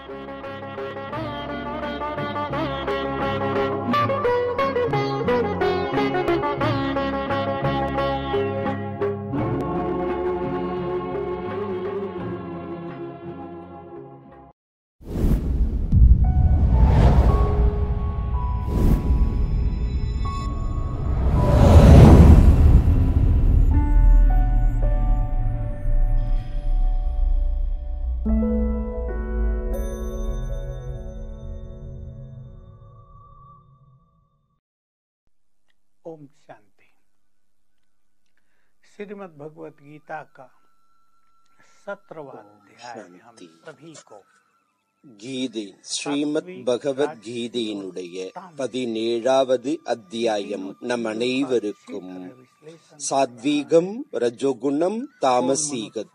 ओम शांति श्रीमद् भगवत गीता का सत्रवा अध्याय हम शांति। सभी को கீதை ஸ்ரீமத் பகவத்கீதையினுடைய பதினேழாவது அத்தியாயம் நம் அனைவருக்கும் சாத்வீகம் ரஜோகுணம் தாமசீகம்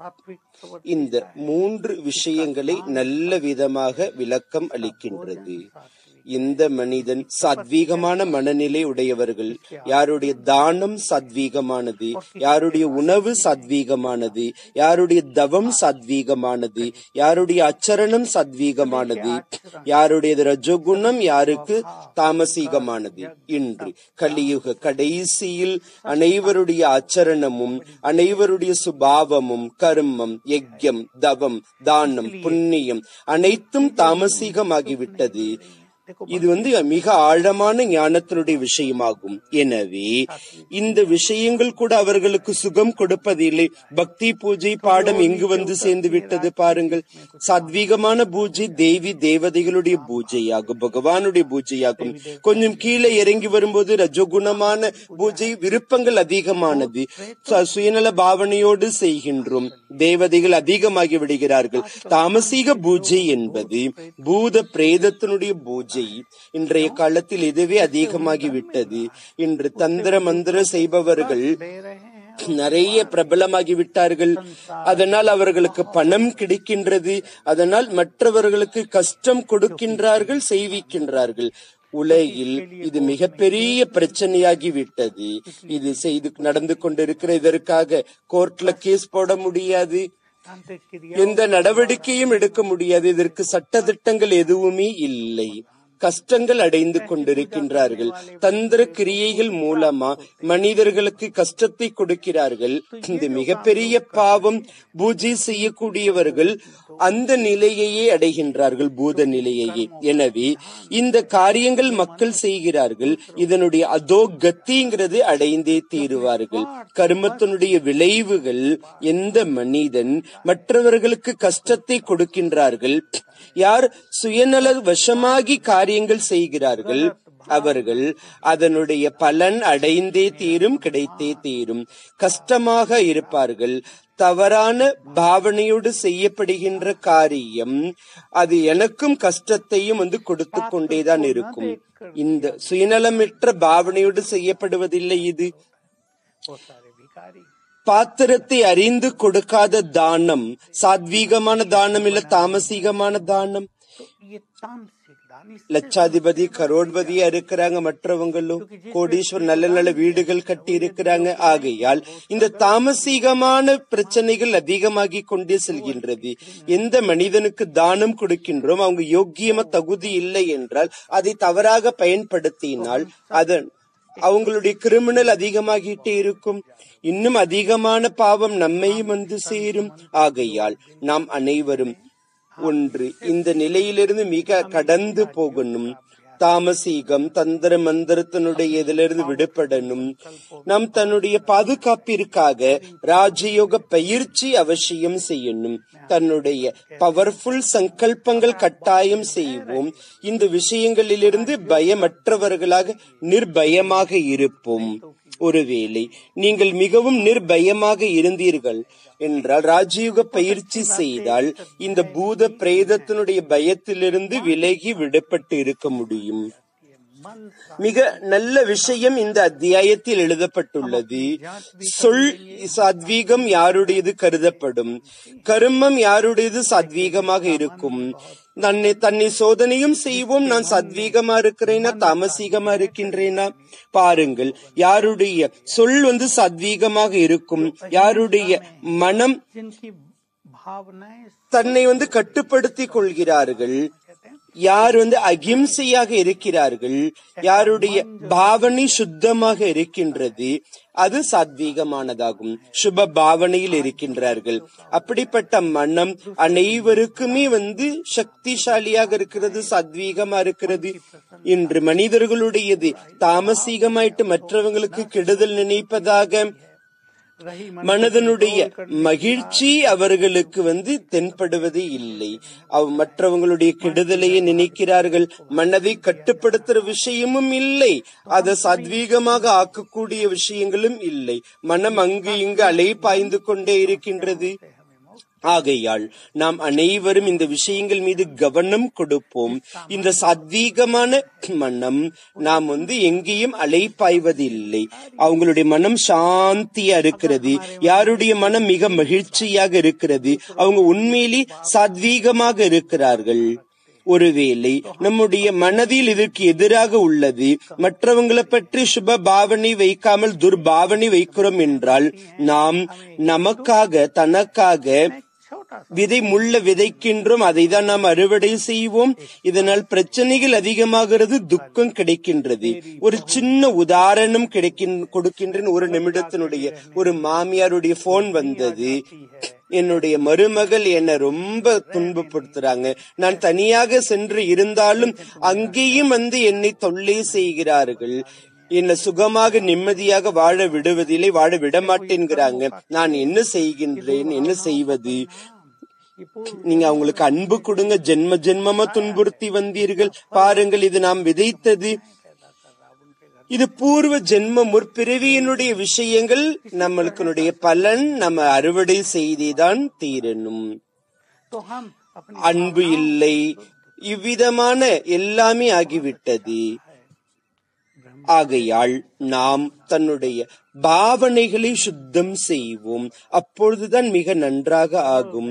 இந்த மூன்று விஷயங்களை நல்ல விதமாக விளக்கம் அளிக்கின்றது இந்த மனிதன் சாத்வீகமான மனநிலை உடையவர்கள் யாருடைய தானம் சாத்வீகமானது யாருடைய உணவு சாத்வீகமானது யாருடைய தவம் சாத்வீகமானது யாருடைய அச்சரணம் சாத்வீகமானது யாருடைய ரஜோகுணம் யாருக்கு தாமசீகமானது இன்று கலியுக கடைசியில் அனைவருடைய அச்சரணமும் அனைவருடைய சுபாவமும் கர்மம் யஜ்யம் தவம் தானம் புண்ணியம் அனைத்தும் தாமசீகமாகிவிட்டது இது வந்து மிக ஆழமான ஞானத்தினுடைய விஷயமாகும் எனவே இந்த விஷயங்கள் கூட அவர்களுக்கு சுகம் கொடுப்பதில்லை பக்தி பூஜை பாடம் எங்கு வந்து சேர்ந்து விட்டது பாருங்கள் சாத்வீகமான பூஜை தேவி தேவதைகளுடைய பூஜையாகும் பகவானுடைய பூஜையாகும் கொஞ்சம் கீழே இறங்கி வரும்போது ரஜகுணமான பூஜை விருப்பங்கள் அதிகமானது ச- சுயநல பாவனையோடு செய்கின்றோம் தேவதைகள் அதிகமாகி விடுகிறார்கள் தாமசீக பூஜை என்பது பூத பிரேதத்தினுடைய பூஜை இன்றைய காலத்தில் இதுவே அதிகமாகி விட்டது இன்று தந்திர மந்திர செய்பவர்கள் दे रहे हैं நிறைய பிரபலமாகி விட்டார்கள் அதனால் அவர்களுக்கு பணம் கிடைக்கின்றது அதனால் மற்றவர்களுக்கு கஷ்டம் கொடுக்கின்றார்கள் செய்விக்கின்றார்கள் உலகில் இது மிகப்பெரிய பிரச்சனையாகி விட்டது இது செய்து நடந்து கொண்டிருக்கிற இதற்காக கோர்ட்ல கேஸ் போட முடியாது तांत्रिक क्रिया எந்த நடவடிக்கையும் எடுக்க முடியாது இதற்கு சட்டதிட்டங்கள் எதுவுமே இல்லை கஷ்டங்கள் அடைந்து கொண்டிருக்கின்றார்கள் தந்திர கிரியைகள் மூலமா மனிதர்களுக்கு கஷ்டத்தை கொடுக்கிறார்கள் இந்த மிகப்பெரிய பாவம் பூஜை செய்யக்கூடியவர்கள் அந்த நிலையையே அடைகின்றார்கள் பூத நிலையையே எனவே இந்த காரியங்கள் மக்கள் செய்கிறார்கள் இதனுடைய அதோ கத்திங்கிறது அடைந்தே தீருவார்கள் கர்மத்தினுடைய விளைவுகள் எந்த மனிதன் மற்றவர்களுக்கு கஷ்டத்தை கொடுக்கின்றார்கள் யார் சுயநல வசமாகி காரியங்கள் செய்கிறார்கள் அவர்கள் அதனுடைய பலன் அடைந்தே தீரும் கிடைத்தே தீரும் கஷ்டமாக இருப்பார்கள் தவறான பாவனையோடு செய்யப்படுகின்ற காரியம் அது எனக்கும் கஷ்டத்தையும் வந்து கொடுத்து கொண்டேதான் இருக்கும் இந்த சுயநலமற்ற பாவனையோடு செய்யப்படுவதில்லை இது वो सारे भिखारी பாத்திரத்தை அறிந்து கொடுக்காத தானம் சாத்வீகமான தானம் இல்ல தாமசீகமான தானம் तो ये तामसिक दान इससे லட்சாதிபதி கரோட்பதியா இருக்கிறாங்க மற்றவங்களும் கோடீஸ்வர் நல்ல நல்ல வீடுகள் கட்டி இருக்கிறாங்க ஆகையால் இந்த தாமசீகமான பிரச்சனைகள் அதிகமாகி கொண்டே செல்கின்றது எந்த மனிதனுக்கு தானம் கொடுக்கின்றோம் அவங்க யோக்கியமா தகுதி இல்லை என்றால் அதை தவறாக பயன்படுத்தினால் அதன் அவங்களுடைய கிரிமினல் அதிகமாகிட்டே இருக்கும் இன்னும் அதிகமான பாவம் நம்மையும் வந்து சேரும் ஆகையால் நாம் அனைவரும் ஒன்று இந்த நிலையிலிருந்து மிக கடந்து போகணும் தாமசீகம் தந்திர மந்திரத்தினுடைய இதிலிருந்து விடுபடணும் நாம் தன்னுடைய பாதுகாப்பிற்காக ராஜயோக பயிற்சி அவசியம் செய்யணும் தன்னுடைய பவர்ஃபுல் சங்கல்பங்கள் கட்டாயம் செய்வோம் இந்த விஷயங்களிலிருந்து பயமற்றவர்களாக நிர்பயமாக இருப்போம் ஒருவேளை நீங்கள் மிகவும் நிர்பயமாக இருந்தீர்கள் என்றால் ராஜயோக பயிற்சி செய்தால் இந்த பூத பிரேதத்தினுடைய பயத்திலிருந்து விலகி விடுபட்டு இருக்க முடியும் ये मन மிக நல்ல விஷயம் இந்த அத்தியாயத்தில் எழுதப்பட்டுள்ளது சொல் சாத்வீகம் யாருடையது கருதப்படும் கருமம் யாருடையது சாத்வீகமாக இருக்கும் தன்னை தன்னை சோதனையும் செய்வோம் நான் சத்வீகமா இருக்கிறேனா தாமசீகமா இருக்கின்றேனா பாருங்கள் யாருடைய சொல் வந்து சத்வீகமாக இருக்கும் யாருடைய மனம் जिनकी भावनाएं தன்னை வந்து கட்டுப்படுத்திக் கொள்கிறார்கள் कहते हैं யார் வந்து அகிம்சையாக இருக்கிறார்கள் யாருடைய பாவனை சுத்தமாக இருக்கின்றது அது சாத்வீகமானதாகும் சுப பாவனையில் இருக்கின்றார்கள் அப்படிப்பட்ட மனம் அனைவருக்குமே வந்து சக்திசாலியாக இருக்கிறது சாத்வீகமா இருக்கிறது இன்று மனிதர்களுடையது தாமசீகமாயிட்டு மற்றவங்களுக்கு கெடுதல் நினைப்பதாக रही மனதனுடைய மகிழ்ச்சி அவர்களுக்கு வந்து தென்படுவதே இல்லை அவ் மற்றவங்களுடைய கெடுதலையே நினைக்கிறார்கள் மனதை கட்டுப்படுத்துற விஷயமும் இல்லை அதை சத்வீகமாக ஆக்கக்கூடிய விஷயங்களும் இல்லை மனம் அங்கு இங்கு அலை பாய்ந்து கொண்டே இருக்கின்றது ஆகையால் நாம் அனைவரும் இந்த விஷயங்கள் மீது கவனம் கொடுப்போம் இந்த சாத்வீகமான மனம் நாம் வந்து எங்கேயும் அலைப்பாய்வதில்லை அவங்களுடைய மனம் சாந்தியா இருக்கிறது யாருடைய மனம் மிக மகிழ்ச்சியாக இருக்கிறது அவங்க உண்மையிலே சாத்வீகமாக இருக்கிறார்கள் ஒருவேளை நம்முடைய மனதில் இதற்கு எதிராக உள்ளது மற்றவங்களை பற்றி சுப பாவனை வைக்காமல் துர்பாவனை வைக்கிறோம் என்றால் நாம் நமக்காக தனக்காக छोटा सा விதை முள்ள விதைக்கின்றோம் அதை தான் நாம் அறுவடை செய்வோம் இதனால் பிரச்சனைகள் அதிகமாகிறது துக்கம் கிடைக்கின்றது ஒரு சின்ன உதாரணம் கிடைக்கின் கொடுக்கின்றேன் ஒரு நிமிடத்தினுடைய ஒரு மாமியாருடைய போன் வந்தது என்னுடைய மருமகள் என்ன ரொம்ப துன்பப்படுத்துறாங்க நான் தனியாக சென்று இருந்தாலும் அங்கேயும் வந்து என்னை தொல்லை செய்கிறார்கள் என்னை சுகமாக நிம்மதியாக வாழ விடுவதில்லை வாழ விட மாட்டேங்கிறாங்க நான் என்ன செய்கின்றேன் என்ன செய்வது ये पूर्व நீங்க அவங்களுக்கு அன்பு கொடுங்க ஜென்ம ஜென்மமா துன்புறுத்தி வந்தீர்கள் பாருங்கள் இது நாம் விதைத்தது இது பூர்வ ஜென்ம முற்பிறவியினுடைய விஷயங்கள் நம்மளுக்கு பலன் நம்ம அறுவடை செய்தேதான் தீரணும் तो हम अपनी அன்பு இல்லை இவ்விதமான எல்லாமே ஆகிவிட்டது ஆகையால் நாம் தன்னுடைய பாவனைகளை சுத்தம் செய்வோம் அப்பொழுதுதான் மிக நன்றாக ஆகும்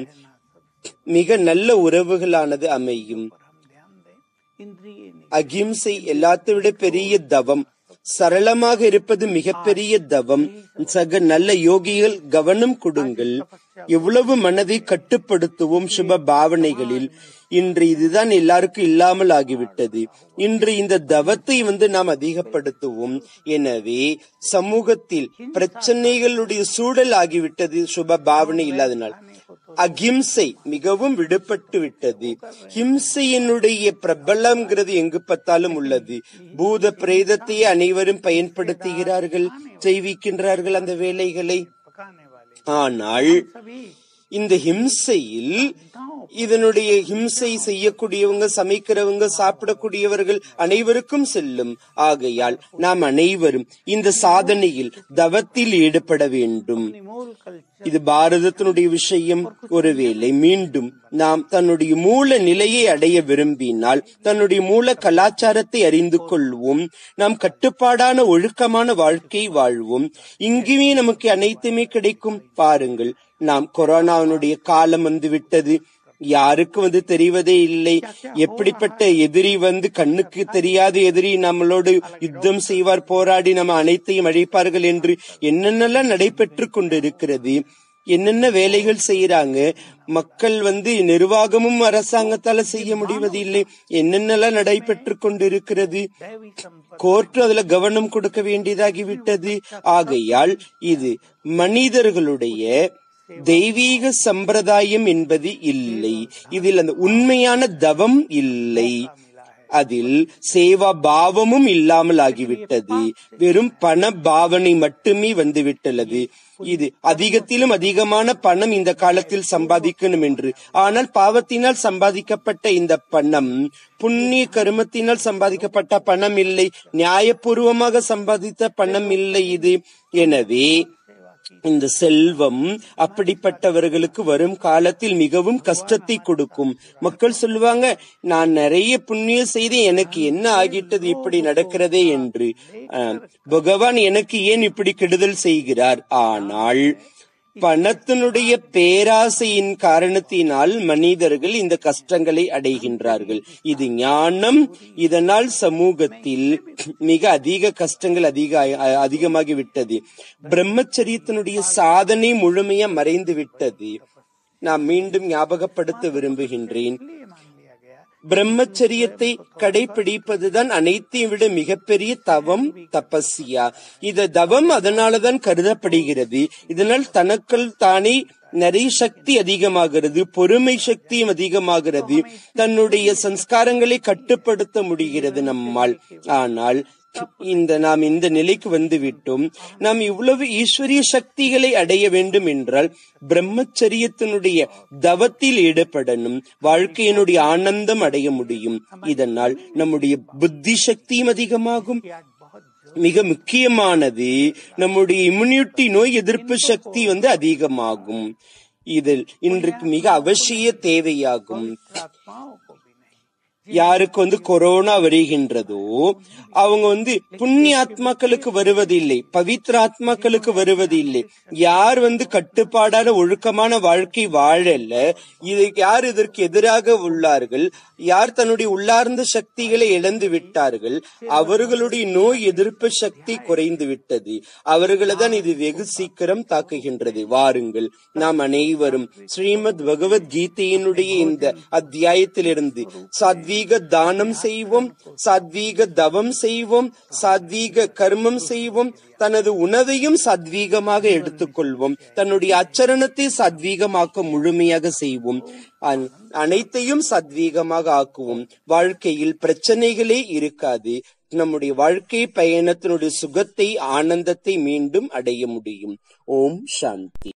மிக நல்ல உறவுகளானது அமையும் पर हम ध्यान दें इंद्रिय नहीं அகிம்சை எல்லாத்தை விட பெரிய தவம் சரளமாக இருப்பது மிகப்பெரிய தவம் சக நல்ல யோகிகள் கவனம் கொடுங்கள் எவ்வளவு மனதை கட்டுப்படுத்துவோம் சுப பாவனைகளில் இன்று இதுதான் எல்லாருக்கும் இல்லாமல் ஆகிவிட்டது இன்று இந்த தவத்தை வந்து நாம் அதிகப்படுத்துவோம் எனவே சமூகத்தில் பிரச்சனைகளுடைய சூழல் ஆகிவிட்டது சுப பாவனை இல்லாதனால் அகிம்சை மிகவும் விடுபட்டு விட்டது ஹிம்சையினுடைய பிரபலம்ங்கிறது எங்கு பார்த்தாலும் உள்ளது பூத பிரேதத்தையே அனைவரும் பயன்படுத்துகிறார்கள் செய்விக்கின்றார்கள் அந்த வேலைகளை पकाने वाले ஆனால் सभी இந்த ஹிம்சையில் இதனுடைய ஹிம்சை செய்யக்கூடியவங்க சமைக்கிறவங்க சாப்பிடக்கூடியவர்கள் அனைவருக்கும் செல்லும் ஆகையால் நாம் அனைவரும் இந்த சாதனையில் தவத்தில் ஈடுபட வேண்டும் अपनी मूल कल्चर இது பாரதத்தினுடைய விஷயம் ஒருவேளை மீண்டும் நாம் தன்னுடைய மூல நிலையை அடைய விரும்பினால் தன்னுடைய மூல கலாச்சாரத்தை அறிந்து கொள்வோம் நாம் கட்டுப்பாடான ஒழுக்கமான வாழ்க்கை வாழ்வோம் இங்குமே நமக்கு அனைத்துமே கிடைக்கும் பாருங்கள் நாம் கொரோனாவினுடைய காலம் வந்து விட்டது யாருக்கும் வந்து தெரிவதே இல்லை எப்படிப்பட்ட எதிரி வந்து கண்ணுக்கு தெரியாத எதிரி நம்மளோடு யுத்தம் செய்வார் போராடி நம்ம அனைத்தையும் அழிப்பார்கள் என்று என்னென்னலாம் நடைபெற்று கொண்டிருக்கிறது என்னென்ன வேலைகள் செய்யறாங்க மக்கள் வந்து நிர்வாகமும் அரசாங்கத்தால செய்ய முடிவதில்லை என்னென்னலாம் நடைபெற்று கொண்டிருக்கிறது दैवी संपत्ति கோர்ட் அதுல கவனம் கொடுக்க வேண்டியதாகிவிட்டது ஆகையால் இது மனிதர்களுடைய தெய்வீக சம்பிரதாயம் என்பது இல்லை இதில் அந்த உண்மையான தவம் இல்லை அதில் சேவா பாவமும் இல்லாமல் ஆகிவிட்டது வெறும் பண பாவனை மட்டுமே வந்துவிட்டுள்ளது இது அதிகத்திலும் அதிகமான பணம் இந்த காலத்தில் சம்பாதிக்கணும் என்று ஆனால் பாவத்தினால் சம்பாதிக்கப்பட்ட இந்த பணம் புண்ணிய கருமத்தினால் சம்பாதிக்கப்பட்ட பணம் இல்லை நியாயபூர்வமாக சம்பாதித்த பணம் இல்லை இது எனவே இந்த செல்வம் அப்படிப்பட்டவர்களுக்கு வரும் காலத்தில் மிகவும் கஷ்டத்தை கொடுக்கும் மக்கள் சொல்லுவாங்க நான் நிறைய புண்ணியம் செய்து எனக்கு என்ன ஆகிட்டது இப்படி நடக்கிறதே என்று ஆஹ், பகவான் எனக்கு ஏன் இப்படி கெடுதல் செய்கிறார் ஆனால் பணத்தினுடைய பேராசையின் காரணத்தினால் மனிதர்கள் இந்த கஷ்டங்களை அடைகின்றார்கள் இது ஞானம் இதனால் சமூகத்தில் மிக அதிக கஷ்டங்கள் அதிக அதிகமாகி விட்டது பிரம்மச்சரியத்தினுடைய சாதனை முழுமையா மறைந்து விட்டது நான் மீண்டும் ஞாபகப்படுத்த விரும்புகின்றேன் इसलिए मान लिया गया பிரம்மச்சரியத்தை கடைபிடிப்பதுதான் அனைத்தையும் விட மிகப்பெரிய தவம் தபஸ்யா இந்த தவம் அதனாலதான் கருதப்படுகிறது இதனால் தனக்குள் தானே நிறைய சக்தி அதிகமாகிறது பொறுமை சக்தியும் அதிகமாகிறது தன்னுடைய சம்ஸ்காரங்களை கட்டுப்படுத்த முடிகிறது நம்மால் ஆனால் இந்த நாம் இந்த நிலைக்கு வந்து விட்டோம் நாம் இவ்வளவு ஈஸ்வரிய சக்திகளை அடைய வேண்டும் என்றால் பிரம்மச்சரியத்தினுடைய தவத்தில் ஈடுபடணும் வாழ்க்கையினுடைய ஆனந்தம் அடைய முடியும் இதனால் நம்முடைய புத்தி சக்தியும் அதிகமாகும் कि आज बहुत மிக முக்கியமானது நம்முடைய இம்யூனிட்டி நோய் எதிர்ப்பு சக்தி வந்து அதிகமாகும் இதில் இன்றைக்கு மிக அவசிய தேவையாகும் आत्माओं को भी नहीं யாருக்கு வந்து கொரோனா வருகின்றதோ அவங்க வந்து புண்ணிய ஆத்மாக்களுக்கு வருவதில்லை பவித்திர ஆத்மாக்களுக்கு வருவதில்லை யார் வந்து கட்டுப்பாடான ஒழுக்கமான வாழ்க்கை வாழல இது யார் இதற்கு எதிராக உள்ளார்கள் யார் தன்னுடைய உள்ளார்ந்த சக்திகளை இழந்து விட்டார்கள் அவர்களுடைய நோய் எதிர்ப்பு சக்தி குறைந்து விட்டது அவர்களை தான் இது வெகு சீக்கிரம் தாக்குகின்றது வாருங்கள் நாம் அனைவரும் ஸ்ரீமத் பகவத்கீதையினுடைய இந்த அத்தியாயத்திலிருந்து சாத்வீக தானம் செய்வோம் சாத்வீக தவம் செய்வோம் சாத்வீக கர்மம் செய்வோம் தனது உணவையும் சாத்வீகமாக எடுத்துக்கொள்வோம் தன்னுடைய அச்சரணத்தை சாத்வீகமாக்க முழுமையாக செய்வோம் அன்- அனைத்தையும் சாத்வீகமாக ஆக்குவோம் வாழ்க்கையில் பிரச்சனைகளே இருக்காது நம்முடைய வாழ்க்கை பயணத்தினுடைய சுகத்தை ஆனந்தத்தை மீண்டும் அடைய முடியும் ஓம் சாந்தி